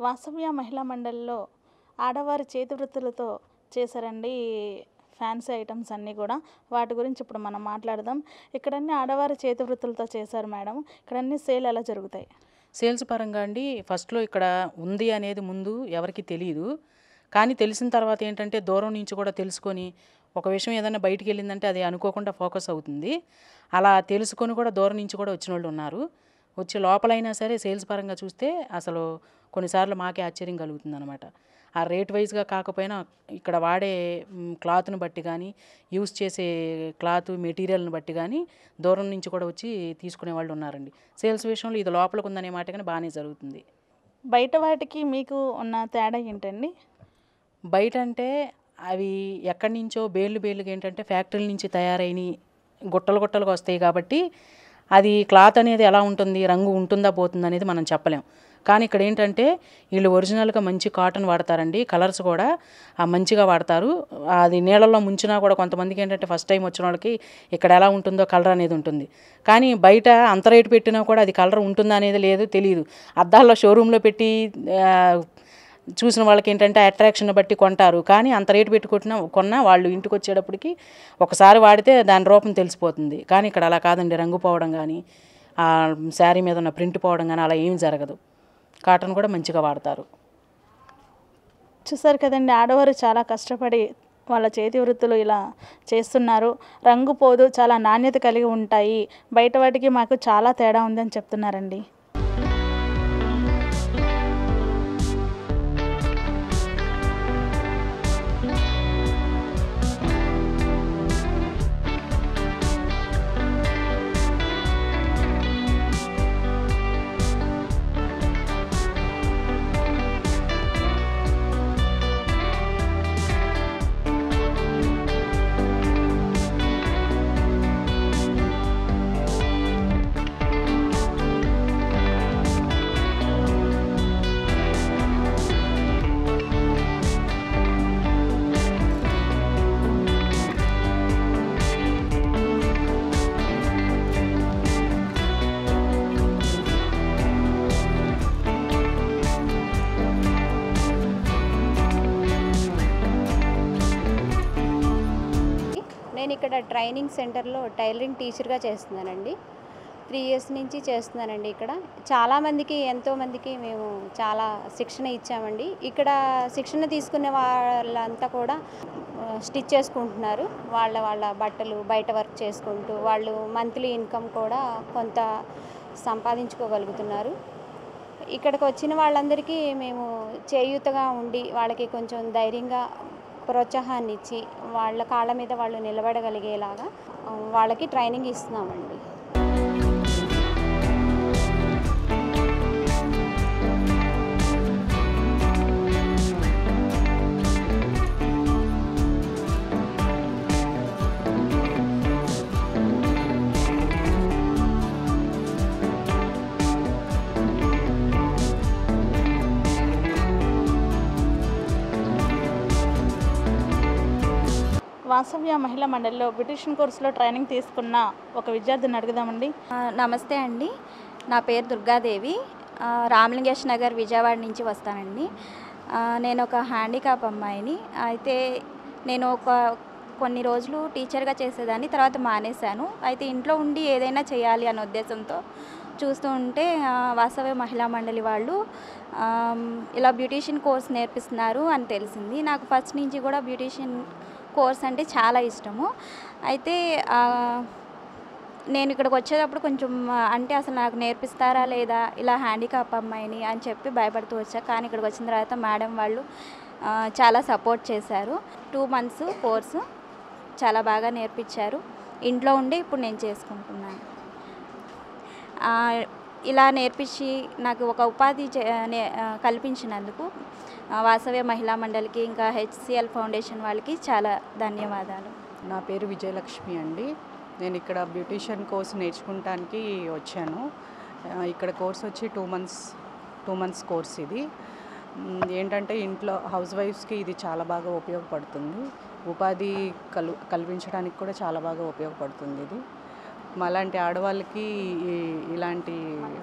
వాసవ్య మహిళా మండలిలో ఆడవారి చేతి వృత్తులతో చేశారండి ఫ్యాన్సీ ఐటమ్స్ అన్నీ కూడా వాటి గురించి ఇప్పుడు మనం మాట్లాడదాం ఇక్కడన్నీ ఆడవారి చేతి వృత్తులతో చేశారు మేడం ఇక్కడన్నీ సేల్ ఎలా జరుగుతాయి సేల్స్ పరంగా అండి ఫస్ట్లో ఇక్కడ ఉంది అనేది ముందు ఎవరికి తెలియదు కానీ తెలిసిన తర్వాత ఏంటంటే దూరం నుంచి కూడా తెలుసుకొని ఒక విషయం ఏదైనా బయటికి వెళ్ళిందంటే అది అనుకోకుండా ఫోకస్ అవుతుంది అలా తెలుసుకొని కూడా దూరం నుంచి కూడా వచ్చిన వాళ్ళు ఉన్నారు వచ్చి లోపలైనా సరే సేల్స్ పరంగా చూస్తే అసలు కొన్నిసార్లు మాకే ఆశ్చర్యం కలుగుతుంది అనమాట ఆ రేట్ వైజ్గా కాకపోయినా ఇక్కడ వాడే మ్, క్లాత్ను బట్టి కానీ యూస్ చేసే క్లాత్ మెటీరియల్ని బట్టి కానీ దూరం నుంచి కూడా వచ్చి తీసుకునే వాళ్ళు ఉన్నారండి సేల్స్ విషయంలో ఇది లోపలికి ఉందనే మాట కానీ బాగానే జరుగుతుంది బయట వాటికి మీకు ఉన్న తేడా ఏంటండి బయట అంటే అవి ఎక్కడి నుంచో బేళ్ళు బేళ్ళుగా ఏంటంటే ఫ్యాక్టరీల నుంచి తయారైన గుట్టలు గుట్టలుగా వస్తాయి కాబట్టి అది క్లాత్ అనేది ఎలా ఉంటుంది రంగు ఉంటుందా పోతుందా అనేది మనం చెప్పలేం కానీ ఇక్కడ ఏంటంటే వీళ్ళు ఒరిజినల్గా మంచి కాటన్ వాడతారండి కలర్స్ కూడా ఆ మంచిగా వాడతారు అది నీళ్ళల్లో ముంచినా కూడా కొంతమందికి ఏంటంటే ఫస్ట్ టైం వచ్చిన వాళ్ళకి ఇక్కడ ఎలా ఉంటుందో కలర్ అనేది ఉంటుంది కానీ బయట అంత రేటు పెట్టినా కూడా అది కలర్ ఉంటుందా అనేది లేదు తెలియదు అద్దాల్లో షోరూంలో పెట్టి ఆ, చూసిన వాళ్ళకి ఏంటంటే అట్రాక్షన్ బట్టి కొంటారు కానీ అంత రేటు పెట్టి కొట్టినా కొన్నా వాళ్ళు ఇంటికి వచ్చేటప్పటికి ఒకసారి వాడితే దాని రూపం తెలిసిపోతుంది కానీ ఇక్కడ అలా కాదండి రంగు పోవడం కానీ ఆ శారీ మీద ఉన్న ప్రింట్ పోవడం కానీ అలా ఏం జరగదు కాటన్ కూడా మంచిగా వాడతారు చూసారు కదండి ఆడవారు చాలా కష్టపడి వాళ్ళ చేతి వృత్తులు ఇలా చేస్తున్నారు రంగు పోదు చాలా నాణ్యత కలిగి ఉంటాయి బయట వాటికి మాకు చాలా తేడా ఉందని చెప్తున్నారండి నేను ఇక్కడ ట్రైనింగ్ సెంటర్లో టైలరింగ్ టీచర్గా చేస్తున్నానండి త్రీ ఇయర్స్ నుంచి చేస్తున్నానండి ఇక్కడ చాలామందికి ఎంతోమందికి మేము చాలా శిక్షణ ఇచ్చామండి ఇక్కడ శిక్షణ తీసుకునే వాళ్ళంతా కూడా స్టిచ్ చేసుకుంటున్నారు వాళ్ళ వాళ్ళ బట్టలు బయట వర్క్ చేసుకుంటూ వాళ్ళు మంత్లీ ఇన్కమ్ కూడా కొంత సంపాదించుకోగలుగుతున్నారు ఇక్కడికి వచ్చిన వాళ్ళందరికీ మేము చేయూతగా ఉండి వాళ్ళకి కొంచెం ధైర్యంగా ప్రోత్సాహాన్ని ఇచ్చి వాళ్ళ కాళ్ళ మీద వాళ్ళు నిలబడగలిగేలాగా ఆ, వాళ్ళకి ట్రైనింగ్ ఇస్తున్నామండి వాసవ్య మహిళా మండలిలో బ్యూటిషియన్ కోర్సులో ట్రైనింగ్ తీసుకున్న ఒక విద్యార్థిని అడుగుదామండి ఆ, నమస్తే అండి నా పేరు దుర్గాదేవి ఆ, రామలింగేష్ నగర్ విజయవాడ నుంచి వస్తానండి ఆ, నేను ఒక హ్యాండిక్యాప్ అమ్మాయిని అయితే నేను ఒక కొన్ని రోజులు టీచర్గా చేసేదాన్ని తర్వాత మానేశాను అయితే ఇంట్లో ఉండి ఏదైనా చేయాలి అనే ఉద్దేశంతో చూస్తూ ఉంటే ఆ, వాసవ్య మహిళా మండలి వాళ్ళు ఆమ్, ఇలా బ్యూటీషియన్ కోర్స్ నేర్పిస్తున్నారు అని తెలిసింది నాకు ఫస్ట్ నుంచి కూడా బ్యూటీషియన్ కోర్స్ అంటే చాలా ఇష్టము అయితే ఆ, నేను ఇక్కడికి వచ్చేటప్పుడు కొంచెం ఆ, అంటే అసలు నాకు నేర్పిస్తారా లేదా ఇలా హ్యాండిక్యాప్ అమ్మాయిని అని చెప్పి భయపడుతూ వచ్చా కానీ ఇక్కడికి వచ్చిన తర్వాత మేడం వాళ్ళు ఆ, చాలా సపోర్ట్ చేశారు టూ మంత్స్ కోర్సు చాలా బాగా నేర్పించారు ఇంట్లో ఉండి ఇప్పుడు నేను చేసుకుంటున్నాను ఆ, ఇలా నేర్పించి నాకు ఒక ఉపాధి చే- నే- ఆ, కల్పించినందుకు ఆ, వాసవ్య మహిళా మండలికి ఇంకా హెచ్సిఎల్ ఫౌండేషన్ వాళ్ళకి చాలా ధన్యవాదాలు నా పేరు విజయలక్ష్మి అండి నేను ఇక్కడ బ్యూటీషియన్ కోర్స్ నేర్చుకుంటానికి వచ్చాను ఆ, ఇక్కడ కోర్స్ వచ్చి two months two months course ఇది మ్, ఏంటంటే ఇంట్లో హౌస్ వైఫ్స్కి ఇది చాలా బాగా ఉపయోగపడుతుంది ఉపాధి కల్ కల్పించడానికి కూడా చాలా బాగా ఉపయోగపడుతుంది ఇది మాలాంటి ఆడవాళ్ళకి ఈ- ఇలాంటి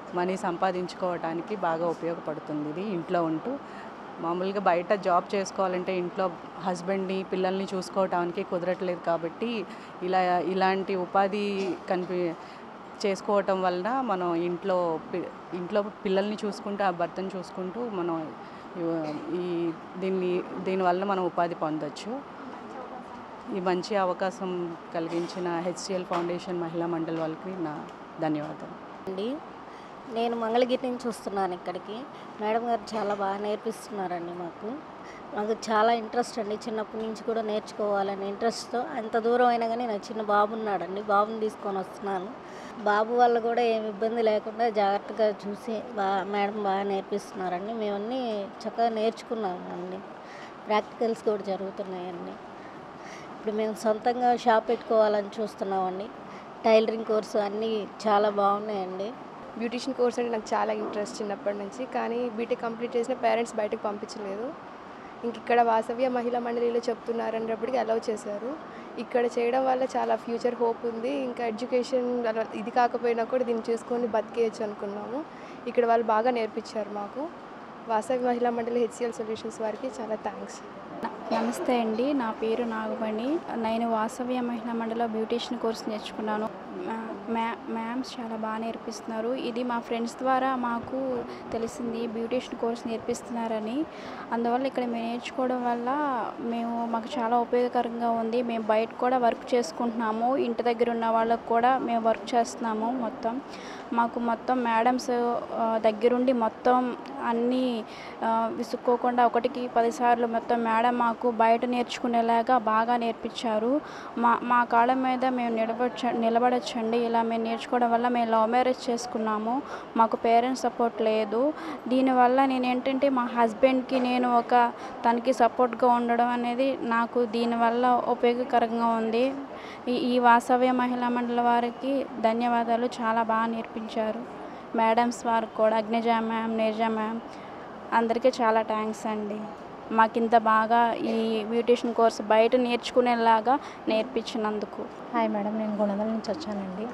మనీ సంపాదించుకోవడానికి బాగా ఉపయోగపడుతుంది ఇది ఇంట్లో ఉంటూ మామూలుగా బయట జాబ్ చేసుకోవాలంటే ఇంట్లో హస్బెండ్ని పిల్లల్ని చూసుకోవడానికి కుదరట్లేదు కాబట్టి ఇలా ఇలాంటి ఉపాధి కనిపి చేసుకోవటం వలన మనం ఇంట్లో పి- ఇంట్లో పిల్లల్ని చూసుకుంటూ ఆ భర్తను చూసుకుంటూ మనం ఈ- ఈ దీన్ని దీనివల్ల మనం ఉపాధి పొందొచ్చు ఈ మంచి అవకాశం కలిగించిన హెచ్సిఎల్ ఫౌండేషన్ మహిళా మండలి వాళ్ళకి నా ధన్యవాదాలు అండి నేను మంగళగిరి నుంచి వస్తున్నాను ఇక్కడికి మేడం గారు చాలా బాగా నేర్పిస్తున్నారండి మాకు నాకు చాలా ఇంట్రెస్ట్ అండి చిన్నప్పటి నుంచి కూడా నేర్చుకోవాలని ఇంట్రెస్ట్తో అంత దూరం అయినా కానీ నా చిన్న బాబు ఉన్నాడండి బాబుని తీసుకొని వస్తున్నాను బాబు వల్ల కూడా ఏమి ఇబ్బంది లేకుండా జాగ్రత్తగా చూసి బాగా మేడం బాగా నేర్పిస్తున్నారండి మేమన్నీ చక్కగా నేర్చుకున్నాము అండి ప్రాక్టికల్స్ కూడా జరుగుతున్నాయండి ఇప్పుడు మేము సొంతంగా షాప్ పెట్టుకోవాలని చూస్తున్నామండి టైలరింగ్ కోర్సు అన్నీ చాలా బాగున్నాయండి బ్యూటిషియన్ కోర్స్ అంటే నాకు చాలా ఇంట్రెస్ట్ చిన్నప్పటి నుంచి కానీ బీటెక్ కంప్లీట్ చేసిన పేరెంట్స్ బయటకు పంపించలేదు ఇంక ఇక్కడ వాసవ్య మహిళా మండలిలో చెప్తున్నారు అనేటప్పటికి అలౌ చేశారు ఇక్కడ చేయడం వల్ల చాలా ఫ్యూచర్ హోప్ ఉంది ఇంకా ఎడ్యుకేషన్ అలా ఇది కాకపోయినా కూడా దీన్ని చూసుకొని బతికేయచ్చు అనుకున్నాము ఇక్కడ వాళ్ళు బాగా నేర్పించారు మాకు వాసవి మహిళా మండలి హెచ్సిఎల్ సొల్యూషన్స్ వారికి చాలా థ్యాంక్స్ నమస్తే అండి నా పేరు నాగమణి నేను వాసవ్య మహిళా మండలిలో బ్యూటీషియన్ కోర్స్ నేర్చుకున్నాను మ్యా- మ్యా మ్యామ్స్ చాలా బాగా నేర్పిస్తున్నారు ఇది మా ఫ్రెండ్స్ ద్వారా మాకు తెలిసింది బ్యూటీషియన్ కోర్స్ నేర్పిస్తున్నారని అందువల్ల ఇక్కడ మేము నేర్చుకోవడం వల్ల మేము మాకు చాలా ఉపయోగకరంగా ఉంది మేము బయట కూడా వర్క్ చేసుకుంటున్నాము ఇంటి దగ్గర ఉన్న వాళ్ళకు కూడా మేము వర్క్ చేస్తున్నాము మొత్తం మాకు మొత్తం మేడమ్స్ దగ్గరుండి మొత్తం అన్నీ ఆ, విసుక్కోకుండా ఒకటికి పదిసార్లు మొత్తం మేడం మాకు బయట నేర్చుకునేలాగా బాగా నేర్పించారు మా మా కాళ్ళ మీద మేము నిలబడచ్చ నిలబడచ్చండి ఇలా మేము నేర్చుకోవడం వల్ల మేము లవ్ మ్యారేజ్ చేసుకున్నాము మాకు పేరెంట్స్ సపోర్ట్ లేదు దీనివల్ల నేను ఏంటంటే మా హస్బెండ్కి నేను ఒక తనకి సపోర్ట్గా ఉండడం అనేది నాకు దీనివల్ల ఉపయోగకరంగా ఉంది ఈ ఈ వాసవ్య మహిళా మండలి వారికి ధన్యవాదాలు చాలా బాగా నేర్పించారు మేడమ్స్ వారికి కూడా అగ్నిజ మ్యామ్ నీరజ మ్యామ్ అందరికీ చాలా థ్యాంక్స్ అండి మాకు ఇంత బాగా ఈ బ్యూటిషియన్ కోర్స్ బయట నేర్చుకునేలాగా నేర్పించినందుకు హాయ్ మేడం నేను గుణదల నుంచి వచ్చానండి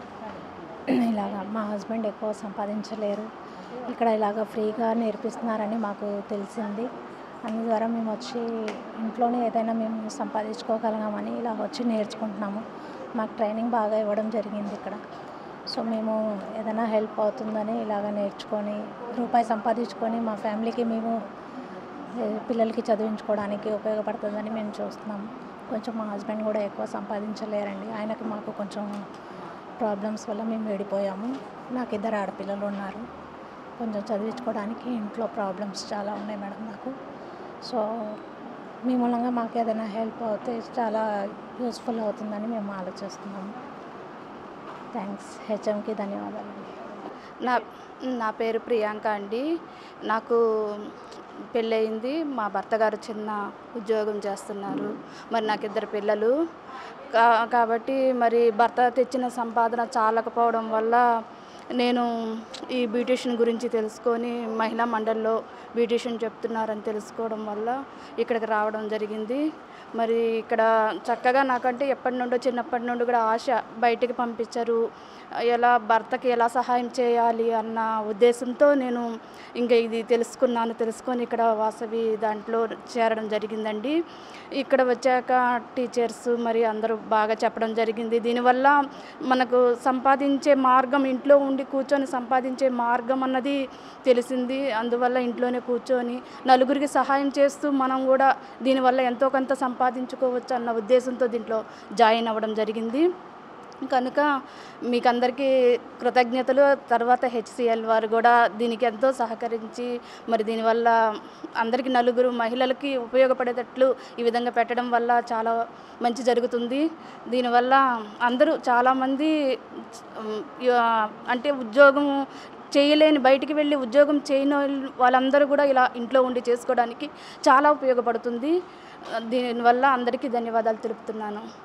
ఇలాగ మా హస్బెండ్ ఎక్కువ సంపాదించలేరు ఇక్కడ ఇలాగ ఫ్రీగా నేర్పిస్తున్నారని మాకు తెలిసింది అందు ద్వారా మేము వచ్చి ఇంట్లోనే ఏదైనా మేము సంపాదించుకోగలగామని ఇలా వచ్చి నేర్చుకుంటున్నాము మాకు ట్రైనింగ్ బాగా ఇవ్వడం జరిగింది ఇక్కడ సో మేము ఏదైనా హెల్ప్ అవుతుందని ఇలాగ నేర్చుకొని రూపాయి సంపాదించుకొని మా ఫ్యామిలీకి మేము ఏ, పిల్లలకి చదివించుకోవడానికి ఉపయోగపడుతుందని మేము చూస్తున్నాము కొంచెం మా హస్బెండ్ కూడా ఎక్కువ సంపాదించలేరండి ఆయనకి మాకు కొంచెం ప్రాబ్లమ్స్ వల్ల మేము విడిపోయాము నాకు ఇద్దరు ఆడపిల్లలు ఉన్నారు కొంచెం చదివించుకోవడానికి ఇంట్లో ప్రాబ్లమ్స్ చాలా ఉన్నాయి మేడం నాకు సో మీ మూలంగా మాకు ఏదైనా హెల్ప్ అవుతే చాలా యూస్ఫుల్ అవుతుందని మేము ఆలోచిస్తున్నాము థ్యాంక్స్ హెచ్ఎంకి ధన్యవాదాలు నా నా పేరు ప్రియాంక అండి నాకు పెళ్ళయింది మా భర్త గారు చిన్న ఉద్యోగం చేస్తున్నారు మరి నాకు ఇద్దరు పిల్లలు కా కాబట్టి మరి భర్త తెచ్చిన సంపాదన చాలకపోవడం వల్ల నేను ఈ బ్యూటిషియన్ గురించి తెలుసుకొని మహిళా మండలిలో బ్యూటిషియన్ చెప్తున్నారని తెలుసుకోవడం వల్ల ఇక్కడికి రావడం జరిగింది మరి ఇక్కడ చక్కగా నాకంటే ఎప్పటి నుండో చిన్నప్పటి నుండి కూడా ఆశ బయటికి పంపించారు ఎలా భర్తకి ఎలా సహాయం చేయాలి అన్న ఉద్దేశంతో నేను ఇంకా ఇది తెలుసుకున్నాను తెలుసుకొని ఇక్కడ వాసవి దాంట్లో చేరడం జరిగిందండి ఇక్కడ వచ్చాక టీచర్స్ మరి అందరూ బాగా చెప్పడం జరిగింది దీనివల్ల మనకు సంపాదించే మార్గం ఇంట్లో ఉండి కూర్చొని సంపాదించే మార్గం అన్నది తెలిసింది అందువల్ల ఇంట్లోనే కూర్చొని నలుగురికి సహాయం చేస్తూ మనం కూడా దీనివల్ల ఎంతో కొంత సంపాదించుకోవచ్చు అన్న ఉద్దేశంతో దీంట్లో జాయిన్ అవ్వడం జరిగింది కనుక మీకు అందరికీ కృతజ్ఞతలు తర్వాత హెచ్సిఎల్ వారు కూడా దీనికి ఎంతో సహకరించి మరి దీనివల్ల అందరికీ నలుగురు మహిళలకి ఉపయోగపడేటట్లు ఈ విధంగా పెట్టడం వల్ల చాలా మంచి జరుగుతుంది దీనివల్ల అందరూ చాలామంది ఉమ్, యా- అంటే ఉద్యోగం చేయలేని బయటికి వెళ్ళి ఉద్యోగం చేయని వాళ్ళు- వాళ్ళందరూ కూడా ఇలా ఇంట్లో ఉండి చేసుకోవడానికి చాలా ఉపయోగపడుతుంది దీనివల్ల అందరికీ ధన్యవాదాలు తెలుపుతున్నాను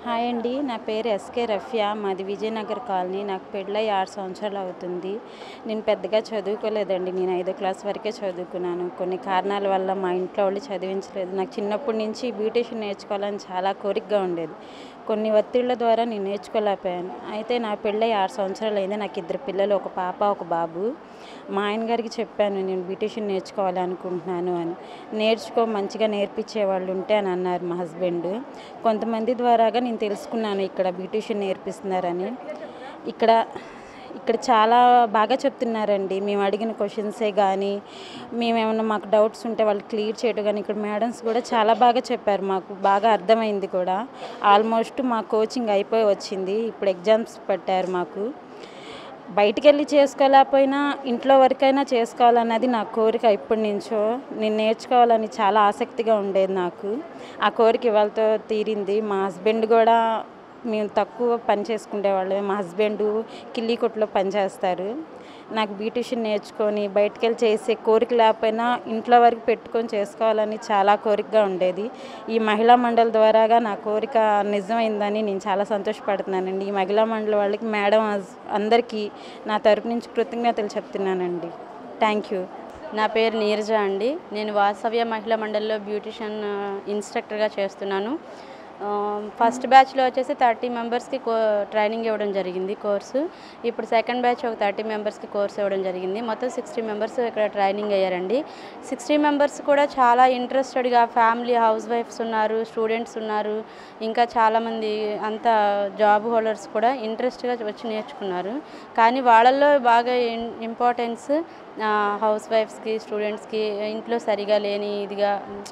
హాయ్ అండి నా పేరు ఎస్కే రఫియా మాది విజయనగర్ కాలనీ నాకు పెళ్ళై ఆరు సంవత్సరాలు అవుతుంది నేను పెద్దగా చదువుకోలేదండి నేను ఐదో క్లాస్ వరకే చదువుకున్నాను కొన్ని కారణాల వల్ల మా ఇంట్లో వాళ్ళు చదివించలేదు నాకు చిన్నప్పటి నుంచి బ్యూటీషియన్ నేర్చుకోవాలని చాలా కోరికగా ఉండేది కొన్ని ఒత్తిళ్ల ద్వారా నేను నేర్చుకోలేకపోయాను అయితే నా పెళ్ళై ఆరు సంవత్సరాలు అయింది నాకు ఇద్దరు పిల్లలు ఒక పాప ఒక బాబు మా ఆయన గారికి చెప్పాను నేను బ్యూటీషియన్ నేర్చుకోవాలి అనుకుంటున్నాను అని నేర్చుకో మంచిగా నేర్పించే వాళ్ళు ఉంటే అని అన్నారు మా హస్బెండ్ కొంతమంది ద్వారాగా నేను తెలుసుకున్నాను ఇక్కడ బ్యూటీషియన్ నేర్పిస్తున్నారని ఇక్కడ ఇక్కడ చాలా బాగా చెప్తున్నారండి మేము అడిగిన క్వశ్చన్సే కానీ మేమేమన్నా మాకు డౌట్స్ ఉంటే వాళ్ళు క్లియర్ చేయడం కానీ ఇక్కడ మేడమ్స్ కూడా చాలా బాగా చెప్పారు మాకు బాగా అర్థమైంది కూడా ఆల్మోస్ట్ మా కోచింగ్ అయిపోయి వచ్చింది ఇప్పుడు ఎగ్జామ్స్ పెట్టారు మాకు బయటికి వెళ్ళి చేసుకోలేకపోయినా ఇంట్లో వరకైనా చేసుకోవాలన్నది నా కోరిక ఇప్పటి నుంచో నేను నేర్చుకోవాలని చాలా ఆసక్తిగా ఉండేది నాకు ఆ కోరిక ఇవాళతో తీరింది మా హస్బెండ్ కూడా మేము తక్కువ పని చేసుకునేవాళ్ళం మా హస్బెండ్ కిల్లీ కొట్లో పనిచేస్తారు నాకు బ్యూటిషియన్ నేర్చుకొని బయటికి వెళ్ళి చేసే కోరిక లేకపోయినా ఇంట్లో వరకు పెట్టుకొని చేసుకోవాలని చాలా కోరికగా ఉండేది ఈ మహిళా మండలి ద్వారాగా నా కోరిక నిజమైందని నేను చాలా సంతోషపడుతున్నానండి ఈ మహిళా మండలి వాళ్ళకి మేడం అందరికీ నా తరపు నుంచి కృతజ్ఞతలు చెప్తున్నానండి థ్యాంక్ యూ నా పేరు నీరజ అండి నేను వాసవ్య మహిళా మండలిలో బ్యూటిషియన్ ఇన్స్ట్రక్టర్గా చేస్తున్నాను ఆ, ఫస్ట్ బ్యాచ్లో వచ్చేసి థర్టీ మెంబర్స్కి కో ట్రైనింగ్ ఇవ్వడం జరిగింది కోర్సు ఇప్పుడు సెకండ్ బ్యాచ్ ఒక థర్టీ మెంబర్స్కి కోర్స్ ఇవ్వడం జరిగింది మొత్తం సిక్స్టీ మెంబర్స్ ఇక్కడ ట్రైనింగ్ అయ్యారండి సిక్స్టీ మెంబర్స్ కూడా చాలా ఇంట్రెస్టెడ్గా ఫ్యామిలీ హౌస్ వైఫ్స్ ఉన్నారు స్టూడెంట్స్ ఉన్నారు ఇంకా చాలామంది అంతా జాబ్ హోల్డర్స్ కూడా ఇంట్రెస్ట్గా వచ్చి నేర్చుకున్నారు కానీ వాళ్ళల్లో బాగా ఇంపార్టెన్స్ హౌస్ వైఫ్స్కి స్టూడెంట్స్కి ఇంట్లో సరిగా లేని ఇదిగా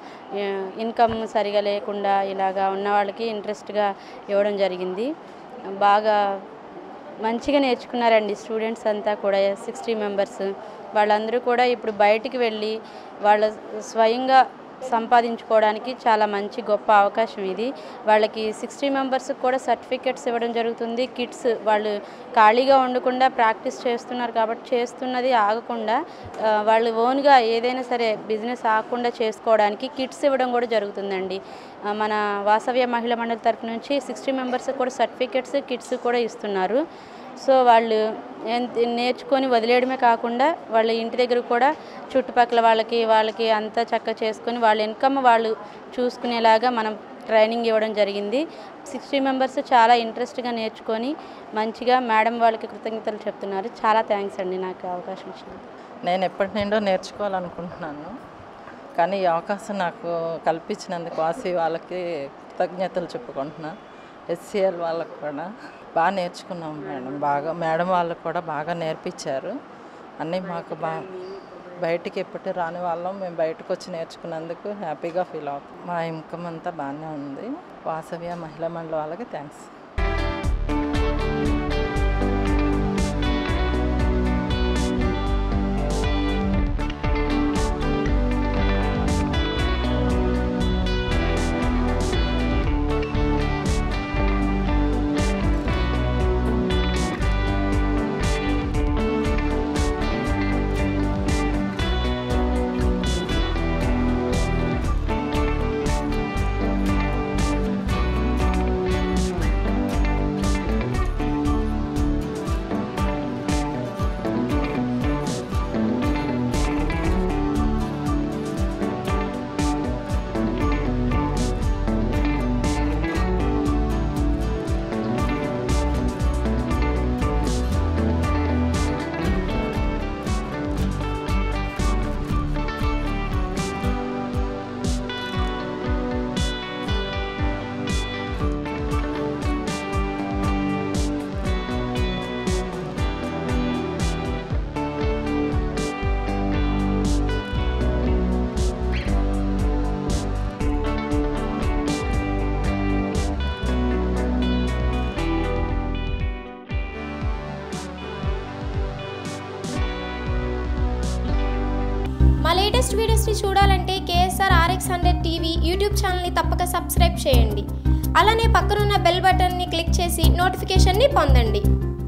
ఇన్కమ్ సరిగా లేకుండా ఇలాగా ఉన్న వాళ్ళకి ఇంట్రెస్ట్గా ఇవ్వడం జరిగింది బాగా మంచిగా నేర్చుకున్నారండి స్టూడెంట్స్ అంతా కూడా సిక్స్టీ మెంబర్స్ వాళ్ళందరూ కూడా ఇప్పుడు బయటికి వెళ్ళి వాళ్ళ స్వయంగా సంపాదించుకోవడానికి చాలా మంచి గొప్ప అవకాశం ఇది వాళ్ళకి సిక్స్టీ మెంబర్స్కి కూడా సర్టిఫికెట్స్ ఇవ్వడం జరుగుతుంది కిట్స్ వాళ్ళు ఖాళీగా ఉండకుండా ప్రాక్టీస్ చేస్తున్నారు కాబట్టి చేస్తున్నది ఆగకుండా ఆ, వాళ్ళు ఓన్గా ఏదైనా సరే బిజినెస్ ఆగకుండా చేసుకోవడానికి కిట్స్ ఇవ్వడం కూడా జరుగుతుందండి ఆ, మన వాసవ్య మహిళా మండలి తరపు నుంచి సిక్స్టీ మెంబర్స్ కూడా సర్టిఫికెట్స్ కిట్స్ కూడా ఇస్తున్నారు సో వాళ్ళు ఎంత- నేర్చుకొని వదిలేయడమే కాకుండా వాళ్ళ ఇంటి దగ్గర కూడా చుట్టుపక్కల వాళ్ళకి వాళ్ళకి అంతా చక్కగా చేసుకొని వాళ్ళ ఇన్కమ్ వాళ్ళు చూసుకునేలాగా మనం ట్రైనింగ్ ఇవ్వడం జరిగింది సిక్స్టీ మెంబర్స్ చాలా ఇంట్రెస్ట్గా నేర్చుకొని మంచిగా మేడం వాళ్ళకి కృతజ్ఞతలు చెప్తున్నారు చాలా థ్యాంక్స్ అండి నాకు అవకాశం ఇచ్చినందుకు నేను ఎప్పటి నుండో నేర్చుకోవాలనుకుంటున్నాను కానీ ఈ అవకాశం నాకు కల్పించినందుకు వాసి వాళ్ళకి కృతజ్ఞతలు చెప్పుకుంటున్నా ఎస్సీఎల్ వాళ్ళకు కూడా బాగా నేర్చుకున్నాం మేడం బాగా మేడం వాళ్ళు కూడా బాగా నేర్పించారు అన్నీ మాకు బాగా బయటికి ఎప్పటి రాని వాళ్ళం మేము బయటకు వచ్చి నేర్చుకున్నందుకు హ్యాపీగా ఫీల్ అవుతాం మా ఇన్కమ్ అంతా బాగానే ఉంది వాసవ్య మహిళా మండలి వాళ్ళకి థ్యాంక్స్ మా లేటెస్ట్ వీడియోస్ని చూడాలంటే KSR RX hundred TV YouTube ఛానల్ని తప్పక సబ్స్క్రైబ్ చేయండి అలానే పక్కనున్న బెల్ బటన్ని క్లిక్ చేసి నోటిఫికేషన్ని పొందండి